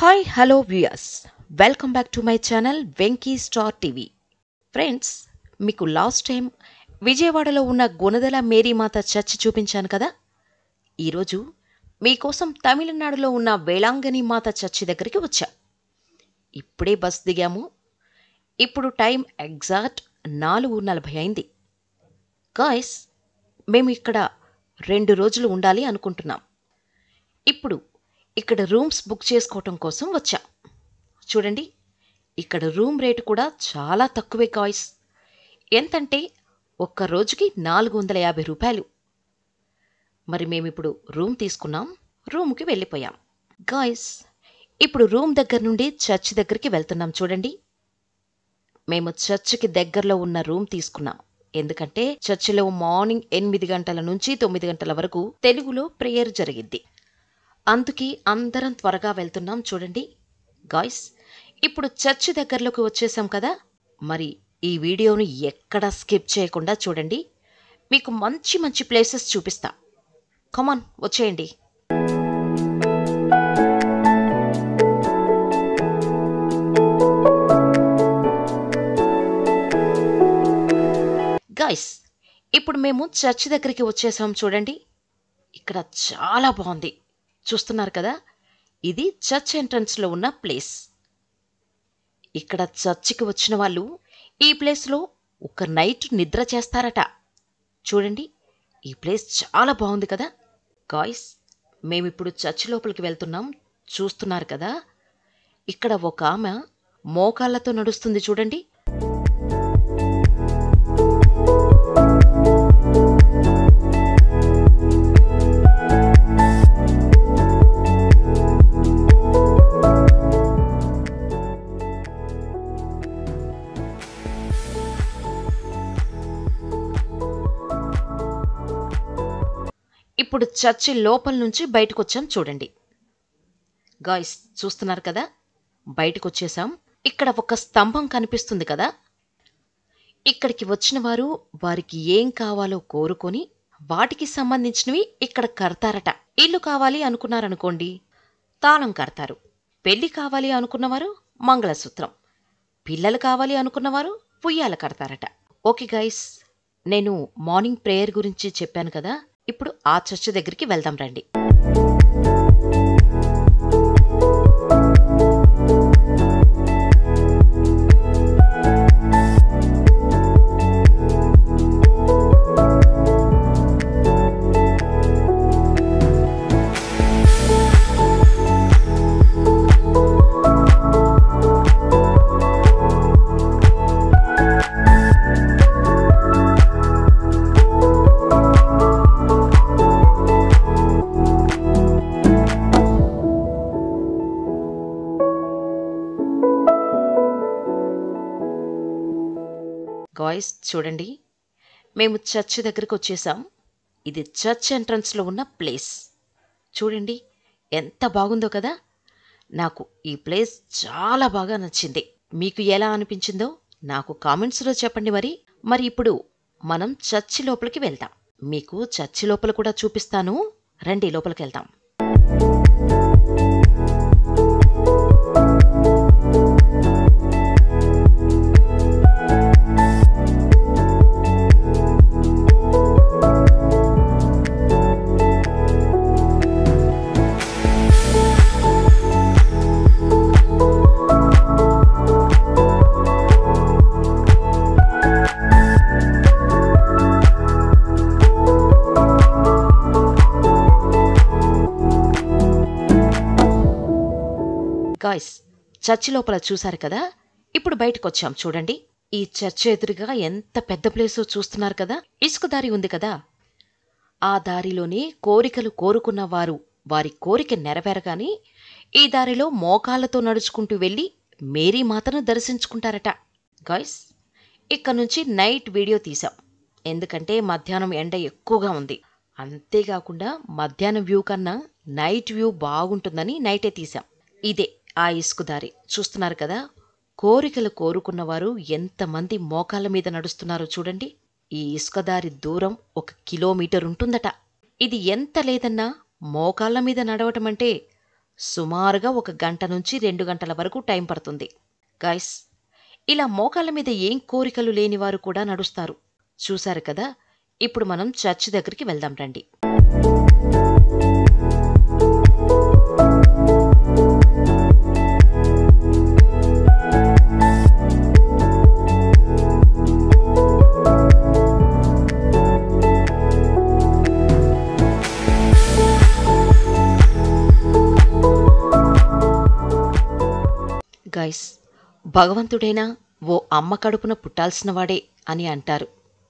hi hello viewers welcome back to my channel Venky star TV friends మీకు last time విజయవాడలో ఉన్న గుణదల మేరీమాత church చూపించాను కదా ఈరోజు మీకోసం తమిళనాడులో ఉన్న వేళాంగని మాత చర్చి దగ్గరికి వచ్చా ఇప్పుడే బస్ దిగాము ఇప్పుడు టైం ఎగ్జాక్ట్ నాలుగు నలభై అయింది గాయస్ మేము ఇక్కడ రెండు రోజులు ఉండాలి అనుకుంటున్నాం ఇప్పుడు ఇక్కడ రూమ్స్ బుక్ చేసుకోవటం కోసం వచ్చా చూడండి ఇక్కడ రూమ్ రేటు కూడా చాలా తక్కువే గాయస్ ఎంతంటే ఒక్క రోజుకి నాలుగు వందల యాభై రూపాయలు మరి మేము ఇప్పుడు రూమ్ తీసుకున్నాం రూమ్కి వెళ్ళిపోయాం గాయస్ ఇప్పుడు రూమ్ దగ్గర నుండి చర్చ్ దగ్గరికి వెళ్తున్నాం చూడండి మేము చర్చ్కి దగ్గరలో ఉన్న రూమ్ తీసుకున్నాం ఎందుకంటే చర్చిలో మార్నింగ్ ఎనిమిది గంటల నుంచి తొమ్మిది గంటల వరకు తెలుగులో ప్రేయర్ జరిగిద్ది అందుకే అందరం త్వరగా వెళ్తున్నాం చూడండి గాయ్స్ ఇప్పుడు చర్చ్ దగ్గరలోకి వచ్చేసాం కదా మరి ఈ వీడియోను ఎక్కడ స్కిప్ చేయకుండా చూడండి మీకు మంచి మంచి ప్లేసెస్ చూపిస్తా కమాన్ వచ్చేయండి గాయ్స్ ఇప్పుడు మేము చర్చ్ దగ్గరికి వచ్చేసాం చూడండి ఇక్కడ చాలా బాగుంది చూస్తున్నారు కదా ఇది చర్చ్ ఎంట్రన్స్లో ఉన్న ప్లేస్ ఇక్కడ చర్చికి వచ్చిన వాళ్ళు ఈ ప్లేస్లో ఒక నైట్ నిద్ర చేస్తారట చూడండి ఈ ప్లేస్ చాలా బాగుంది కదా గాయ్స్ మేమిప్పుడు చర్చ్ లోపలికి వెళ్తున్నాం చూస్తున్నారు కదా ఇక్కడ ఒక ఆమె మోకాళ్ళతో నడుస్తుంది చూడండి ఇప్పుడు చర్చి లోపల నుంచి బయటకు వచ్చాం చూడండి గాయస్ చూస్తున్నారు కదా బయటకు వచ్చేసాం ఇక్కడ ఒక స్తంభం కనిపిస్తుంది కదా ఇక్కడికి వచ్చిన వారు వారికి ఏం కావాలో కోరుకొని వాటికి సంబంధించినవి ఇక్కడ కడతారట ఇల్లు కావాలి అనుకున్నారనుకోండి తాళం కడతారు పెళ్లి కావాలి అనుకున్నవారు మంగళసూత్రం పిల్లలు కావాలి అనుకున్నవారు పుయ్యాల కడతారట ఓకే గైస్ నేను మార్నింగ్ ప్రేయర్ గురించి చెప్పాను కదా ఇప్పుడు ఆ చర్చ్ దగ్గరికి వెళ్దాం రండి గాయస్ చూడండి మేము చర్చ్ దగ్గరికి వచ్చేసాం ఇది చర్చ్ ఎంట్రన్స్లో ఉన్న ప్లేస్ చూడండి ఎంత బాగుందో కదా నాకు ఈ ప్లేస్ చాలా బాగా నచ్చింది మీకు ఎలా అనిపించిందో నాకు కామెంట్స్లో చెప్పండి మరి మరి ఇప్పుడు మనం చర్చి లోపలికి వెళ్దాం మీకు చర్చి లోపల కూడా చూపిస్తాను రండి లోపలికి వెళ్దాం గాయస్ చర్చి లోపల చూశారు కదా ఇప్పుడు బయటకు వచ్చాం చూడండి ఈ చర్చ్ ఎదురుగా ఎంత పెద్ద ప్లేసో చూస్తున్నారు కదా ఇసుక దారి ఉంది కదా ఆ దారిలోనే కోరికలు కోరుకున్న వారు వారి కోరిక నెరవేరగానే ఈ దారిలో మోకాళ్ళతో నడుచుకుంటూ వెళ్ళి మేరీ మాతను దర్శించుకుంటారట గాయస్ ఇక్కడ నుంచి నైట్ వీడియో తీసాం ఎందుకంటే మధ్యాహ్నం ఎండ ఎక్కువగా ఉంది అంతేకాకుండా మధ్యాహ్నం వ్యూ కన్నా నైట్ వ్యూ బాగుంటుందని నైటే తీసాం ఇదే ఆ ఇసుక దారి చూస్తున్నారు కదా కోరికలు కోరుకున్నవారు ఎంతమంది మోకాళ్ళ మీద నడుస్తున్నారో చూడండి ఈ ఇసుక దారి దూరం ఒక కిలోమీటర్ ఉంటుందట ఇది ఎంత లేదన్నా మోకాళ్ళ మీద నడవటం అంటే సుమారుగా ఒక గంట నుంచి రెండు గంటల వరకు టైం పడుతుంది గైస్ ఇలా మోకాళ్ళ మీద ఏం కోరికలు లేనివారు కూడా నడుస్తారు చూశారు కదా ఇప్పుడు మనం చర్చ్ దగ్గరికి వెళ్దాం రండి గైస్ భగవంతుడైనా ఓ అమ్మ కడుపున పుట్టాల్సినవాడే అని అంటారు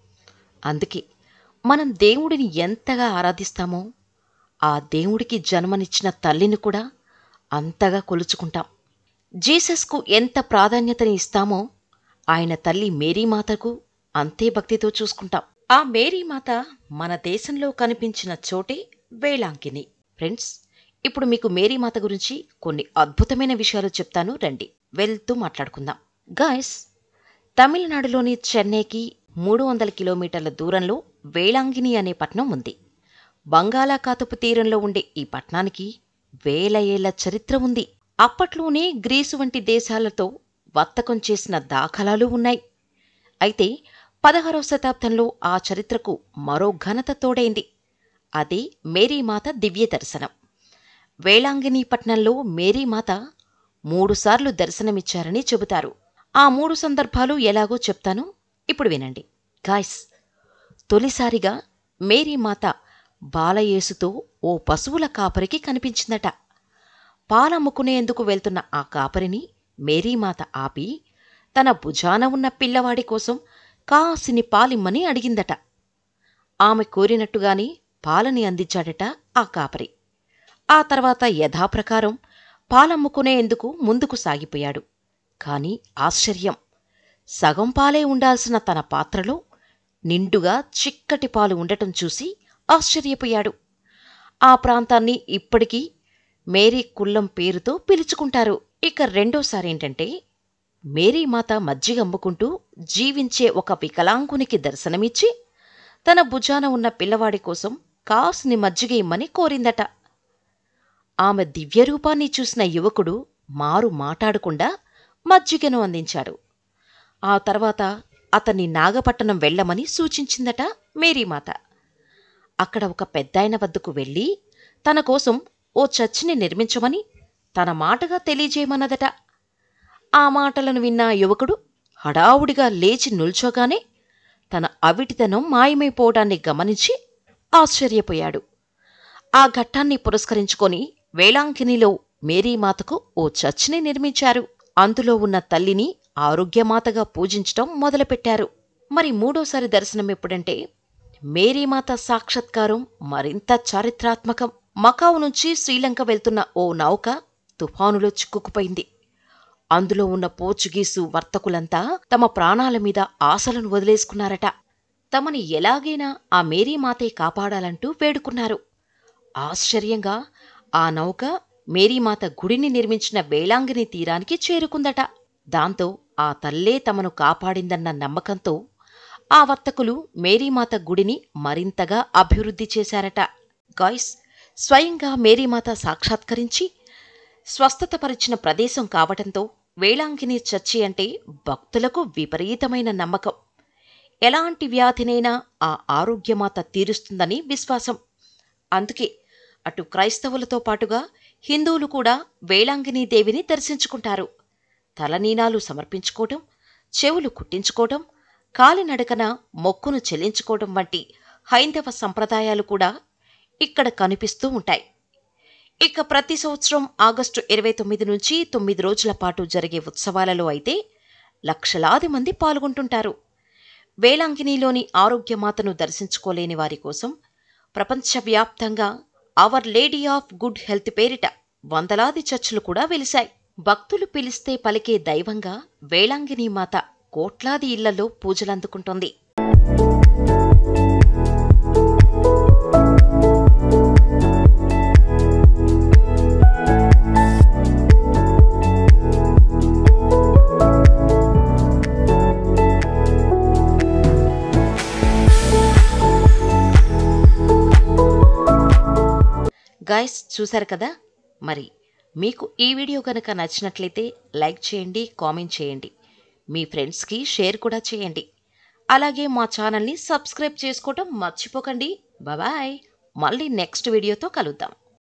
అందుకే మనం దేవుడిని ఎంతగా ఆరాధిస్తామో ఆ దేవుడికి జన్మనిచ్చిన తల్లిని కూడా అంతగా కొలుచుకుంటాం జీసస్కు ఎంత ప్రాధాన్యతని ఇస్తామో ఆయన తల్లి మేరీమాతకు అంతే భక్తితో చూసుకుంటాం ఆ మేరీమాత మన దేశంలో కనిపించిన చోటే వేళాంకిని ఫ్రెండ్స్ ఇప్పుడు మీకు మేరీమాత గురించి కొన్ని అద్భుతమైన విషయాలు చెప్తాను రండి వెళ్తూ మాట్లాడుకుందాం గాయస్ తమిళనాడులోని చెన్నైకి మూడు వందల కిలోమీటర్ల దూరంలో వేళాంగిని అనే పట్నం ఉంది బంగాళాఖాతపు తీరంలో ఉండే ఈ పట్నానికి వేల ఏళ్ల చరిత్ర ఉంది అప్పట్లోనే గ్రీసు వంటి దేశాలతో వర్తకం చేసిన దాఖలాలు ఉన్నాయి అయితే పదహారవ శతాబ్దంలో ఆ చరిత్రకు మరో ఘనత తోడైంది అదే మేరీమాత దివ్య దర్శనం వేళాంగిని పట్నంలో మేరీమాత మూడుసార్లు దర్శనమిచ్చారని చెబుతారు ఆ మూడు సందర్భాలు ఎలాగో చెప్తాను ఇప్పుడు వినండి గాయస్ తొలిసారిగా మేరీమాత బాలయేసుతో ఓ పశువుల కాపరికి కనిపించిందట పాలమ్ముకునేందుకు వెళ్తున్న ఆ కాపరిని మేరీమాత ఆపి తన భుజాన ఉన్న పిల్లవాడి కోసం కాసిని పాలిమ్మని అడిగిందట ఆమె కోరినట్టుగానే పాలని అందించాడట ఆ కాపరి ఆ తర్వాత యథాప్రకారం పాలమ్ముకునేందుకు ముందుకు సాగిపోయాడు కాని ఆశ్చర్యం సగం పాలే ఉండాల్సిన తన పాత్రలో నిండుగా చిక్కటి పాలు ఉండటం చూసి ఆశ్చర్యపోయాడు ఆ ప్రాంతాన్ని ఇప్పటికీ మేరీ కుల్లం పేరుతో పిలుచుకుంటారు ఇక రెండోసారేంటంటే మేరీమాత మజ్జిగ అమ్ముకుంటూ జీవించే ఒక వికలాంగునికి దర్శనమిచ్చి తన భుజాన ఉన్న పిల్లవాడి కోసం కాసుని మజ్జిగ ఇమ్మని కోరిందట ఆమె దివ్యరూపాన్ని చూసిన యువకుడు మారు మాటాడకుండా మజ్జిగను అందించాడు ఆ తర్వాత అతన్ని నాగపట్టణం వెళ్ళమని సూచించిందట మేరీమాత అక్కడ ఒక పెద్దాయన వద్దకు వెళ్ళి తన కోసం ఓ చర్చిని నిర్మించమని తన మాటగా తెలియజేయమన్నదట ఆ మాటలను విన్న యువకుడు హడావుడిగా లేచి నిల్చోగానే తన అవిటితనం మాయమైపోవడాన్ని గమనించి ఆశ్చర్యపోయాడు ఆ ఘట్టాన్ని పురస్కరించుకొని వేళాంకినిలో మేరీమాతకు ఓ చర్చిని నిర్మించారు అందులో ఉన్న తల్లిని ఆరోగ్యమాతగా పూజించటం మొదలుపెట్టారు మరి మూడోసారి దర్శనం ఎప్పుడంటే మేరీమాత సాక్షాత్కారం మరింత చారిత్రాత్మకం మకావు నుంచి శ్రీలంక వెళ్తున్న ఓ నౌక తుఫానులో చిక్కుకుపోయింది అందులో ఉన్న పోర్చుగీసు వర్తకులంతా తమ ప్రాణాల మీద ఆశలను వదిలేసుకున్నారట తమని ఎలాగైనా ఆ మేరీమాతే కాపాడాలంటూ వేడుకున్నారు ఆశ్చర్యంగా ఆ నౌక మేరీమాత గుడిని నిర్మించిన వేళాంగిని తీరానికి చేరుకుందట దాంతో ఆ తల్లే తమను కాపాడిందన్న నమ్మకంతో ఆ వర్తకులు మేరీమాత గుడిని మరింతగా అభివృద్ధి చేశారట గాయ్స్ స్వయంగా మేరీమాత సాక్షాత్కరించి స్వస్థతపరిచిన ప్రదేశం కావటంతో వేళాంగిని చర్చి అంటే భక్తులకు విపరీతమైన నమ్మకం ఎలాంటి వ్యాధినైనా ఆ ఆరోగ్యమాత తీరుస్తుందని విశ్వాసం అందుకే అటు క్రైస్తవులతో పాటుగా హిందువులు కూడా వేళాంగిని దేవిని దర్శించుకుంటారు తలనీనాలు సమర్పించుకోవటం చెవులు కుట్టించుకోవటం కాలినడకన మొక్కును చెల్లించుకోవటం వంటి హైందవ సంప్రదాయాలు కూడా ఇక్కడ కనిపిస్తూ ఉంటాయి ఇక ప్రతి సంవత్సరం ఆగస్టు ఇరవై తొమ్మిది నుంచి తొమ్మిది రోజుల పాటు జరిగే ఉత్సవాలలో అయితే లక్షలాది మంది పాల్గొంటుంటారు వేలాంగినిలోని ఆరోగ్యమాతను దర్శించుకోలేని వారి కోసం ప్రపంచవ్యాప్తంగా our lady of good health పేరిట వందలాది చర్చిలు కూడా వెలిశాయి భక్తులు పిలిస్తే పలికే దైవంగా వేళాంగిని మాత కోట్లాది ఇళ్లలో పూజలందుకుంటోంది గాయస్ చూశారు కదా మరి మీకు ఈ వీడియో కనుక నచ్చినట్లయితే లైక్ చేయండి కామెంట్ చేయండి మీ ఫ్రెండ్స్కి షేర్ కూడా చేయండి అలాగే మా ఛానల్ని సబ్స్క్రైబ్ చేసుకోవటం మర్చిపోకండి బాయ్ మళ్ళీ నెక్స్ట్ వీడియోతో కలుద్దాం